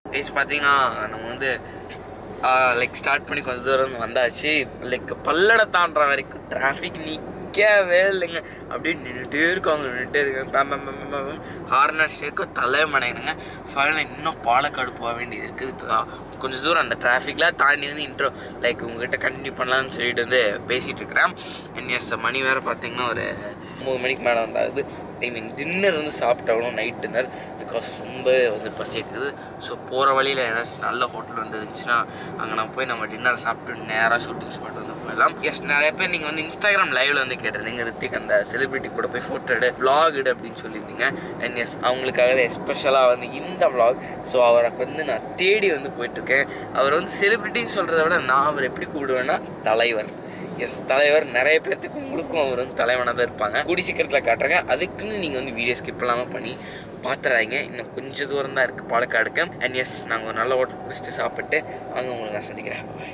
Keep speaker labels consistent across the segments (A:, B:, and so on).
A: Guys பார்த்தீங்கன்னா நம்ம வந்து லைக் ஸ்டார்ட் பண்ணி கொஞ்சம் தூரம் வந்து வந்தாச்சு லைக் பல்லடை தாண்டுற வரைக்கும் டிராஃபிக் நிற்கவே இல்லைங்க அப்படியே நின்றுட்டே இருக்காங்க நின்றுட்டே இருக்காங்க ஹார்னர் ஷேக்கும் தலைமனைங்க ஃபைனலாக இன்னும் பாலக்காடு போக வேண்டியது இருக்குது இப்போ கொஞ்சம் தூரம் அந்த டிராஃபிக்லாம் தாண்டி வந்து இன்ட்ரோ லைக் உங்ககிட்ட கண்டினியூ பண்ணலாம்னு சொல்லிட்டு வந்து பேசிகிட்டு இருக்கிறேன் அண்ட் எஸ் மணி வேறு பார்த்தீங்கன்னா ஒரு மூணு மணிக்கு மேலே வந்தாது ஐ மீன் டின்னர் வந்து சாப்பிட்டாகணும் நைட் டின்னர் பிகாஸ் ரொம்ப வந்து பசி எடுக்குது ஸோ போகிற வழியில் ஏதாச்சும் நல்ல ஹோட்டல் வந்து இருந்துச்சுன்னா அங்கே நான் போய் நம்ம டின்னர் சாப்பிட்டு நேராக ஷூட்டிங் ஸ்பாட் வந்து போயிடலாம் எஸ் நிறைய பேர் நீங்கள் வந்து இன்ஸ்டாகிராம் லைவ்ல வந்து கேட்டிருந்தீங்க ரித்திக் அந்த செலிபிரிட்டி கூட போய் ஃபோட்டோ எடு vlog எடு அப்படின்னு சொல்லியிருந்தீங்க அண்ட் எஸ் அவங்களுக்காக எஸ்பெஷலாக வந்து இந்த vlog ஸோ அவரை வந்து நான் தேடி வந்து போயிட்டுருக்கேன் அவர் வந்து செலிபிரிட்டின்னு சொல்கிறத விட நான் அவர் எப்படி கூப்பிடுவேன்னா தலைவர் எஸ் தலைவர் நிறைய பேர்த்துக்கு உங்களுக்கும் அவர் வந்து தலைவனாக தான் இருப்பாங்க கூடி சீக்கிரத்தில் காட்டுறாங்க அதுக்குன்னு நீங்கள் வந்து வீடியோ ஸ்கிப் இல்லாமல் பண்ணி பார்த்துறாங்க இன்னும் கொஞ்சம் தூரம் தான் இருக்குது பாலக்காடுக்கு அண்ட் எஸ் நாங்கள் ஒரு நல்ல ஹோட்டல் பிடிச்சிட்டு சாப்பிட்டு அங்கே உங்களை நான் சந்திக்கிறேன் பாய்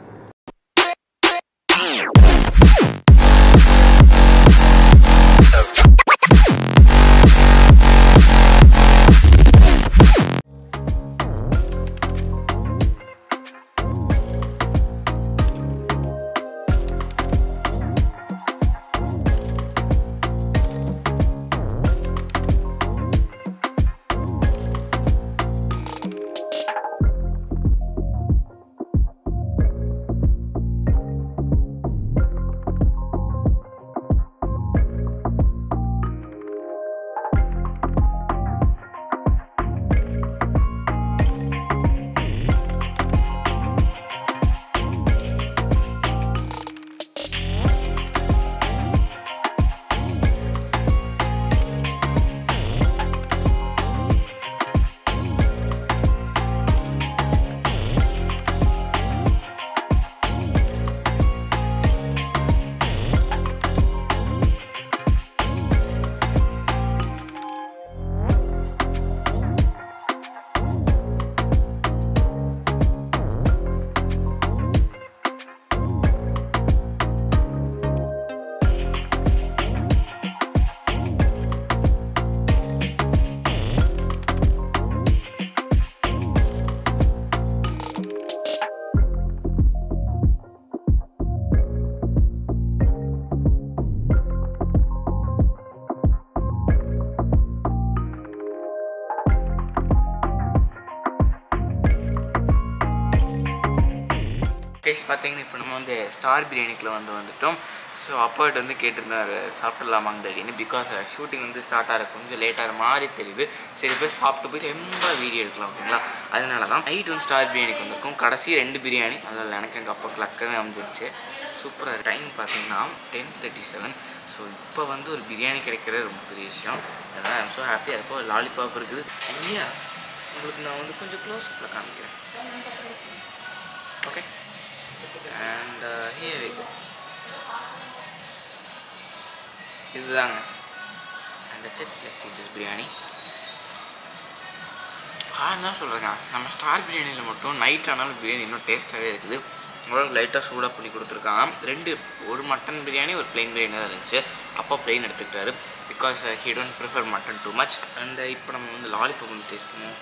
A: கேஸ் பார்த்தீங்கன்னா இப்போ நம்ம வந்து ஸ்டார் பிரியாணிக்குள்ள வந்து வந்துட்டோம் ஸோ அப்பாட்ட வந்து கேட்டிருந்தாரு சாப்பிடலாமாங்க அப்படின்னு பிகாஸ் ஷூட்டிங் வந்து ஸ்டார்ட் ஆகிற கொஞ்சம் லேட் ஆகிற மாதிரி தெரியுது சரி போய் சாப்பிட்டு போய் ரொம்ப வீடியோ எடுக்கலாம் ஓகேங்களா அதனால தான் நைட் வந்து ஸ்டார் பிரியாணிக்கு வந்திருக்கும் கடைசி ரெண்டு பிரியாணி அதில் எனக்கு எங்கள் அப்பாவுக்கு லக்கவே அமைஞ்சிருச்சு சூப்பராக டைம் பார்த்தீங்கன்னா டென் தேர்ட்டி செவன் ஸோ இப்போ வந்து ஒரு பிரியாணி கிடைக்கிறது ரொம்ப பெரிய விஷயம் அதனால் ஐம் ஸோ ஹாப்பி அப்போ லாலிபாப் இருக்குது ஐயா உங்களுக்கு நான் வந்து கொஞ்சம் க்ளோஸ் அப்பில் காமிக்கிறேன் okay and here we go இதுதாங்க அந்த செட் சீசஸ் பிரியாணி ஆ என்ன சொல்கிறேங்க நம்ம ஸ்டார் பிரியாணியில் மட்டும் நைட் ஆனாலும் பிரியாணி இன்னும் டேஸ்ட்டாகவே இருக்குது ஓரளவு லைட்டாக சூடாக பண்ணி கொடுத்துருக்காங்க ரெண்டு ஒரு மட்டன் பிரியாணி ஒரு plain பிரியாணி தான் இருந்துச்சு அப்பா plain எடுத்துக்கிட்டாரு because he don't prefer mutton too much and இப்போ நம்ம வந்து லாலிபாப் வந்து டேஸ்ட் பண்ணுவோம்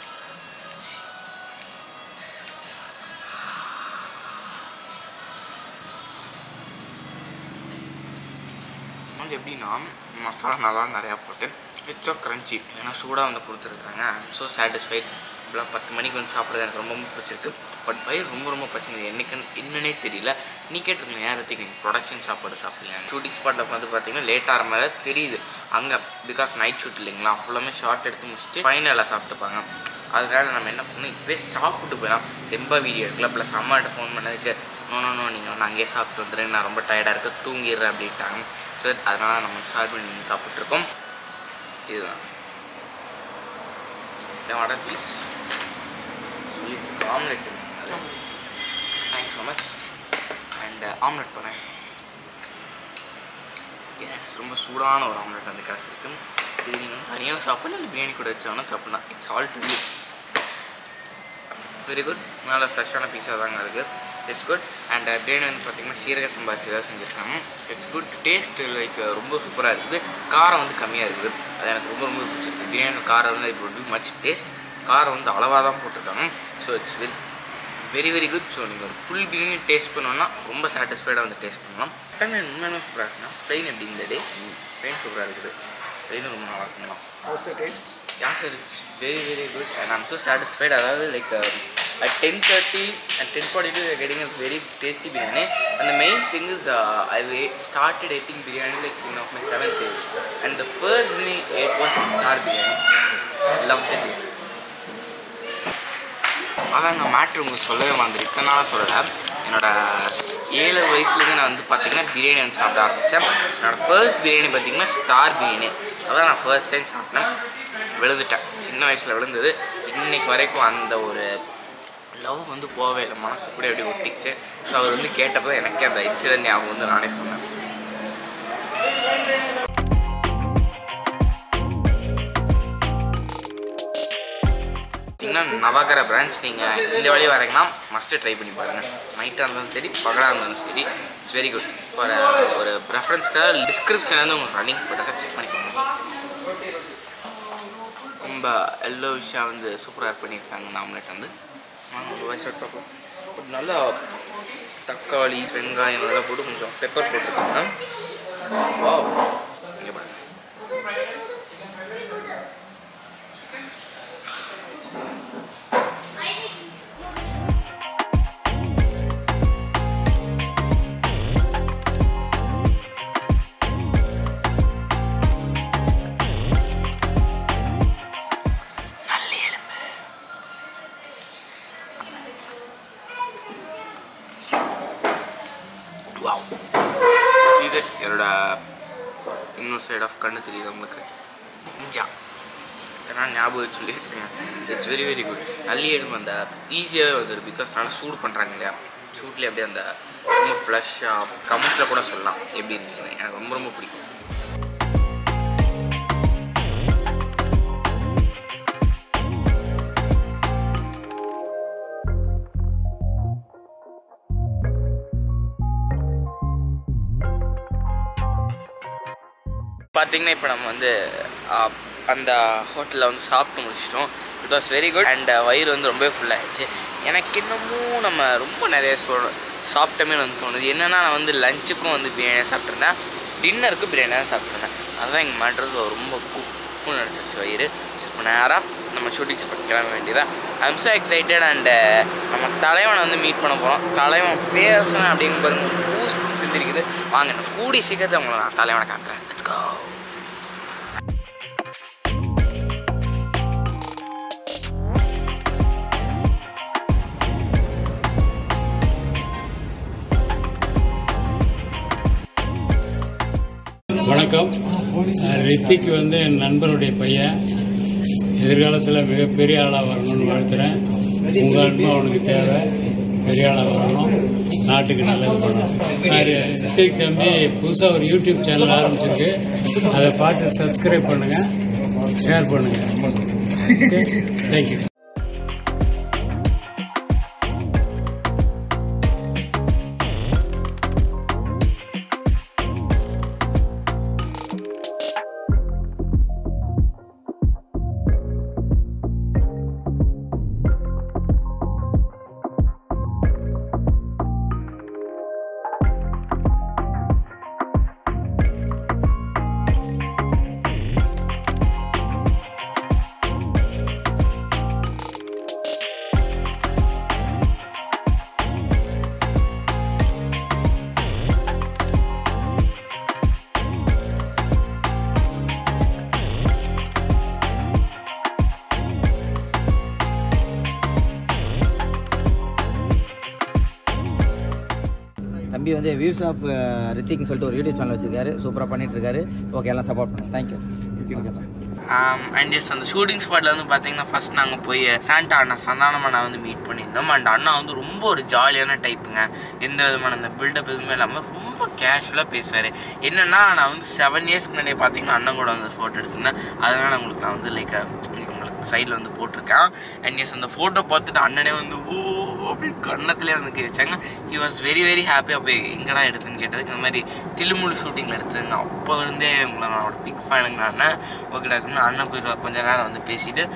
A: வந்து எப்படின்னா மசாலா நல்லா நிறையா போட்டு மிச்சோ க்ரன்ச்சி ஏன்னா சூடாக வந்து கொடுத்துருக்காங்க ஐம் ஸோ சாட்டிஸ்ஃபைட் இப்போலாம் பத்து மணிக்கு வந்து சாப்பிட்றது எனக்கு ரொம்ப ரொம்ப பிடிச்சிருக்கு பட் வயிறு ரொம்ப ரொம்ப பச்சுங்க என்னைக்குன்னு என்னன்னே தெரியல நீ கேட்டிருக்கீங்க நேரத்துக்கு நீங்கள் ப்ரொடக்ஷன் சாப்பாடு சாப்பிடலாம் ஷூட்டிங் ஸ்பாட்டில் வந்து பார்த்தீங்கன்னா லேட் ஆகிற மாதிரி தெரியுது அங்கே பிகாஸ் நைட் ஷூட் இல்லைங்களா ஃபுல்லாமே ஷார்ட் எடுத்து முடிச்சுட்டு ஃபைனலாக சாப்பிட்டுப்பாங்க அதனால நம்ம என்ன பண்ணணும் இப்போயே சாப்பிட்டு போயிடலாம் ரொம்ப வீடியோ எடுக்கல ப்ளஸ் அம்மாட்ட ஃபோன் பண்ணதுக்கு நோ நோ நோ நீங்கள் வந்து அங்கேயே சாப்பிட்டு வந்துடுங்க நான் ரொம்ப டயர்டாக இருக்கு தூங்கிடுறேன் அப்படின்ட்டாங்க ஸோ அதனால் நம்ம ஸ்டார்ட் பண்ணி சாப்பிட்ருக்கோம் இதுதான் ஆர்டர் ப்ளீஸ் சொல்லிட்டு omelette thanks so much and omelette பண்ணேன் எஸ் ரொம்ப சூடான ஒரு ஆம்லெட் வந்து கிடச்சிருக்கு இது நீங்கள் தனியாக சாப்பிடலாம் இல்லை பிரியாணி கூட வச்சாலும் சாப்பிடலாம் it's all to very good நல்ல ஃப்ரெஷ்ஷான பீஸாக தாங்க இருக்குது இட்ஸ் குட் அண்ட் பிரியாணி வந்து பார்த்தீங்கன்னா சீரக சம்பாரிச்சு தான் செஞ்சுருக்காங்க இட்ஸ் குட் டேஸ்ட் லைக் ரொம்ப சூப்பராக இருக்குது காரம் வந்து கம்மியாக இருக்குது அது எனக்கு ரொம்ப ரொம்ப பிடிச்சிருக்கு பிரியாணி காரம் வந்து இப்போ மச் டேஸ்ட் காரம் வந்து அளவாக தான் போட்டிருக்காங்க so it's very very very good so நீங்கள் ஒரு ஃபுல் பிரியாணி டேஸ்ட் பண்ணோன்னா ரொம்ப சாட்டிஸ்ஃபைடாக வந்து டேஸ்ட் பண்ணலாம் மட்டன் உண்மையான சூப்பராக இருக்குண்ணா ப்ளைன் எப்படி இந்த டே ப்ளைன் சூப்பராக இருக்குது ப்ளைனும் ரொம்ப நல்லா இருக்குங்களா
B: How's the taste?
A: Yeah, sir, it's very, very good, and I'm so satisfied. அதாவது like uh, at 10:30 and 10:42, we're getting a very tasty biryani. And the main thing is, uh, I wa- started eating biryani like you know my seventh age, and the first biryani I ate was star biryani. Loved it. அதாங்க matter உங்களுக்கு சொல்லவே மாதிரி இத்தனை நாளாக சொல்லலை என்னோட ஏழு வயசுலேருந்து நான் வந்து பார்த்தீங்கன்னா பிரியாணி வந்து சாப்பிட ஆரம்பித்தேன் என்னோட ஃபர்ஸ்ட் பிரியாணி பார்த்தீங்கன்னா ஸ்டார் பிரியாணி அதான் நான் ஃபர்ஸ்ட் டைம் சாப்பிட்டேன் விழுந்துட்டேன் சின்ன வயசில் விழுந்தது இன்னைக்கு வரைக்கும் அந்த ஒரு லவ் வந்து போகவே இல்லை மனசு கூட எப்படி ஒட்டிச்சு ஸோ அவர் வந்து கேட்டப்போ எனக்கே அந்த இன்சிடென்ட் ஞாபகம் வந்து நானே சொன்னேன் இன்னும் நவாகர பிரான்ச் நீங்கள் இந்த வழி வரீங்கன்னா மஸ்ட்டு ட்ரை பண்ணி பாருங்கள் நைட்டாக இருந்தாலும் சரி பகலாக இருந்தாலும் சரி இட்ஸ் வெரி குட் ஒரு ஒரு ப்ரெஃபரன்ஸ்க்காக டிஸ்கிரிப்ஷன்லேருந்து உங்களுக்கு ரன்னிங் போட்டதை செக் பண்ணிக்கோங்க ரொம்ப எல்லோ விஷயம் வந்து சூப்பராக பண்ணியிருக்காங்க இந்த ஆம்லெட் வந்து வாங்க ஒரு வாய்ஸ் அவுட் பார்ப்போம் ஒரு நல்லா தக்காளி வெங்காயம் நல்லா போட்டு கொஞ்சம் பெப்பர் போட்டுருக்காங்க வா இங்கே பாருங்க நல்ல எலும்பு வாவ் இது என்னோட இன்னொரு சைட் ஆஃப் கண்ணு தெரியுது உங்களுக்கு இஞ்சா இதெல்லாம் ஞாபகம் வச்சு சொல்லியிருக்கேன் இட்ஸ் வெரி வெரி குட் நல்லி எலும்பு அந்த ஈஸியாகவே வந்துடும் பிகாஸ் நல்லா சூடு பண்ணுறாங்க இல்லையா சூட்லேயே அப்படியே அந்த ரொம்ப ஃப்ளஷ்ஷாக கமெண்ட்ஸில் கூட சொல்லலாம் எப்படி இருந்துச்சுன்னு எனக்கு ரொம்ப ரொம்ப பிடிக்கும் பார்த்தீங்கன்னா இப்போ நம்ம வந்து ஆஹ், அந்த ஹோட்டலில் வந்து சாப்பிட்டு முடிச்சிட்டோம் it was very good and வயிறு வந்து ரொம்பவே ஃபுல்லாகிடுச்சு எனக்கு இன்னமும் நம்ம ரொம்ப நிறைய சொல் சாப்பிட்டமே வந்து தோணுது என்னென்னா நான் வந்து லஞ்சுக்கும் வந்து பிரியாணி சாப்பிட்ருந்தேன் டின்னருக்கு பிரியாணி தான் சாப்பிட்ருந்தேன் அதுதான் எங்கள் மேட்ரஸ் ரொம்ப குப்புன்னு நினச்சிருச்சு வயிறு ஸோ இப்போ நேராக நம்ம ஷூட்டிங் ஸ்பாட் கிளம்ப வேண்டியதான் ஐம் ஸோ எக்ஸைட்டட் அண்டு நம்ம தலைவனை வந்து மீட் பண்ண போகிறோம் தலைவன் பேசணும் அப்படின்னு பாருங்க பூஸ் சிந்திருக்குது வாங்க நான் கூடி சீக்கிரத்தை உங்களை நான் தலைவனை காட்டுறேன் லெட்ஸ் கோ
C: வணக்கம் அஹ் ரித்திக் வந்து என் நண்பருடைய பையன் எதிர்காலத்தில் மிகப்பெரிய ஆளாக வரணும்னு வாழ்த்துறேன் உங்கள் அன்பு அவனுக்கு தேவை பெரிய ஆளாக வரணும் நாட்டுக்கு நல்லது பண்ணணும் நான் ரித்திக் தம்பி புதுசாக ஒரு யூடியூப் சேனல் ஆரம்பிச்சிருக்கு அதை பார்த்து சப்ஸ்கிரைப் பண்ணுங்கள் ஷேர் பண்ணுங்கள் தேங்க்யூ
D: தம்பி வந்து வியூஸ் ஆஃப் ரித்திக்னு சொல்லிட்டு ஒரு யூடியூப் சேனல் வச்சிருக்காரு சூப்பராக பண்ணிட்டு இருக்காரு ஓகே எல்லாம் சப்போர்ட் பண்ணுங்க தேங்க்யூ
A: அண்ட் எஸ் அந்த ஷூட்டிங் ஸ்பாட்ல வந்து பார்த்தீங்கன்னா ஃபர்ஸ்ட் நாங்கள் போய் சாண்டா அண்ணா சந்தானம் அண்ணா வந்து மீட் பண்ணியிருந்தோம் அண்ட் அண்ணா வந்து ரொம்ப ஒரு ஜாலியான டைப்புங்க எந்த விதமான அந்த பில்டப் எதுவுமே இல்லாமல் ரொம்ப கேஷுவலாக பேசுவார் என்னன்னா நான் வந்து செவன் இயர்ஸ்க்கு முன்னாடியே பார்த்தீங்கன்னா அண்ணன் கூட வந்து ஃபோட்டோ எடுத்திருந்தேன் அதனால உங்களுக்கு நான் வந்து லைக் உங்களுக்கு சைடில் வந்து போட்டிருக்கேன் அண்ட் எஸ் அந்த ஃபோட்டோ பார்த்துட்டு அண்ணனே வந்து ஓ அப்படின்னு கண்ணத்துலேயே வந்து கை வச்சாங்க he was very very happy அப்போ எங்கடா எடுத்துன்னு கேட்டதுக்கு இந்த மாதிரி தில்லுமுழு ஷூட்டிங்கில் எடுத்துங்க அப்போ இருந்தே உங்களை நான் பிக் ஃபேனுங்க நான் ஓகே டாக்டர் அண்ணன் போய் கொஞ்ச நேரம் வந்து பேசிட்டு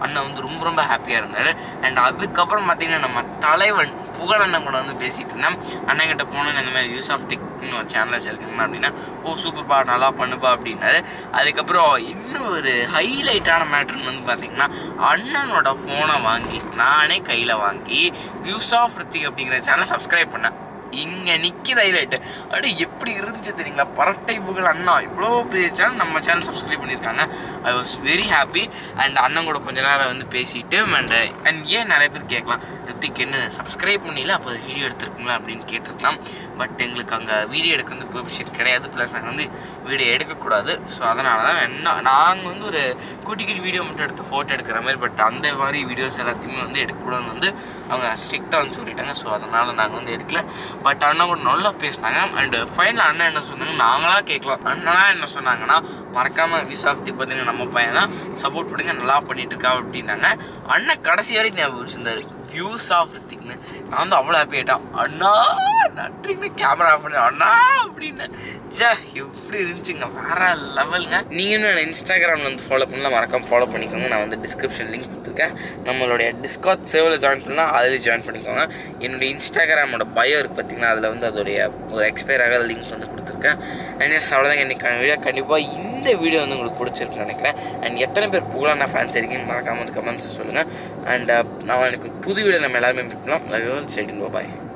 A: அண்ணன் வந்து ரொம்ப ரொம்ப ஹாப்பியாக இருந்தார் அண்ட் அதுக்கப்புறம் பார்த்தீங்கன்னா நம்ம தலைவன் புகழ் அண்ணன் கூட வந்து பேசிட்டு இருந்தேன் அண்ணன் கிட்ட போனேன் இந்த மாதிரி யூஸ் ஆஃப் டெக்னு ஒரு சேனல் வச்சிருக்கீங்க அப்படின்னா ஓ சூப்பர்ப்பா நல்லா பண்ணுப்பா அப்படின்னாரு அதுக்கப்புறம் இன்னும் ஒரு ஹைலைட்டான மேட்ருன்னு வந்து பார்த்தீங்கன்னா அண்ணனோட ஃபோனை வாங்கி நானே கையில் வாங்கி யூஸ் ஆஃப் ரித்திக் அப்படிங்கிற சேனலை சப்ஸ்கிரைப் பண்ணேன் இங்கே நிற்கிது ஹைலைட்டு அப்படி எப்படி இருந்துச்சு தெரியுங்களா பரட்டை புகழ் அண்ணா இவ்வளோ பெரிய சேனல் நம்ம சேனல் சப்ஸ்கிரைப் பண்ணியிருக்காங்க I was very happy and அண்ணன் கூட கொஞ்ச நேரம் வந்து பேசிட்டு அண்ட் அண்ட் ஏன் நிறைய பேர் கேட்கலாம் ரித்திக் என்ன சப்ஸ்கிரைப் பண்ணல அப்போ வீடியோ எடுத்திருக்குங்களா அப்படின்னு கேட்டிருக்கலாம் பட் எங்களுக்கு அங்கே வீடியோ எடுக்க வந்து பெர்மிஷன் கிடையாது ப்ளஸ் நாங்கள் வந்து வீடியோ எடுக்கக்கூடாது ஸோ அதனால தான் என்ன நாங்கள் வந்து ஒரு குட்டி குட்டி வீடியோ மட்டும் எடுத்து ஃபோட்டோ எடுக்கிற மாதிரி பட் அந்த மாதிரி வீடியோஸ் எல்லாத்தையுமே வந்து எடுக்கக்கூடாதுன்னு வந்து அவங்க ஸ்ட்ரிக்டாக வந்து சொல்லிட்டாங்க ஸோ அதனால் நாங்கள் வந்து எடுக்கல பட் அண்ணா கூட நல்லா பேசினாங்க அண்ட் ஃபைனல் அண்ணன் என்ன சொன்னாங்க நாங்களா கேட்கலாம் அண்ணா என்ன சொன்னாங்கன்னா மறக்காமல் விசாஃப்தி பார்த்தீங்கன்னா நம்ம பையன் தான் சப்போர்ட் பண்ணுங்க நல்லா பண்ணிட்டு இருக்கா அப்படின்னாங்க அண்ணன் கடைசி வரைக்கும் ஞாபகம் வச்சிருந்தாரு வியூஸ் ஆஃப் ரித்திக்னு நான் வந்து அவ்வளோ ஹாப்பி ஆகிட்டான் அண்ணா நன்றின்னு கேமரா பண்ணி அண்ணா அப்படின்னு சே எப்படி இருந்துச்சுங்க வேற லெவலுங்க நீங்களும் என்ன இன்ஸ்டாகிராமில் வந்து ஃபாலோ பண்ணலாம் மறக்காம ஃபாலோ பண்ணிக்கோங்க நான் வந்து டிஸ்கிரிப்ஷன் லிங்க் கொடுத்துருக்கேன் நம்மளுடைய டிஸ்காட் சேவில் ஜாயின் பண்ணலாம் அதில் ஜாயின் பண்ணிக்கோங்க என்னுடைய இன்ஸ்டாகிராமோட பயோ இருக்குது பார்த்தீங்கன்னா அதில் வந்து அதோடைய ஒரு எக்ஸ்பயர் ஆகாத லிங்க் வந்து கொடுத்துருக்கேன் அண்ட் எஸ் அவ்வளோதான் இன்றைக்கான வீடியோ கண்டிப்பாக இந்த வீடியோ வந்து உங்களுக்கு பிடிச்சிருக்குன்னு நினைக்கிறேன் அண்ட் எத்தனை பேர் புகழான ஃபேன்ஸ் இருக்கீங்கன்னு மறக்காமல் வந்து கமெண்ட்ஸ் சொல்லுங்கள் அண்ட் நான் எனக்கு புது வீடியோ நம்ம எல்லாருமே மீட் பண்ணலாம் லவ் யூ செடின் பாய்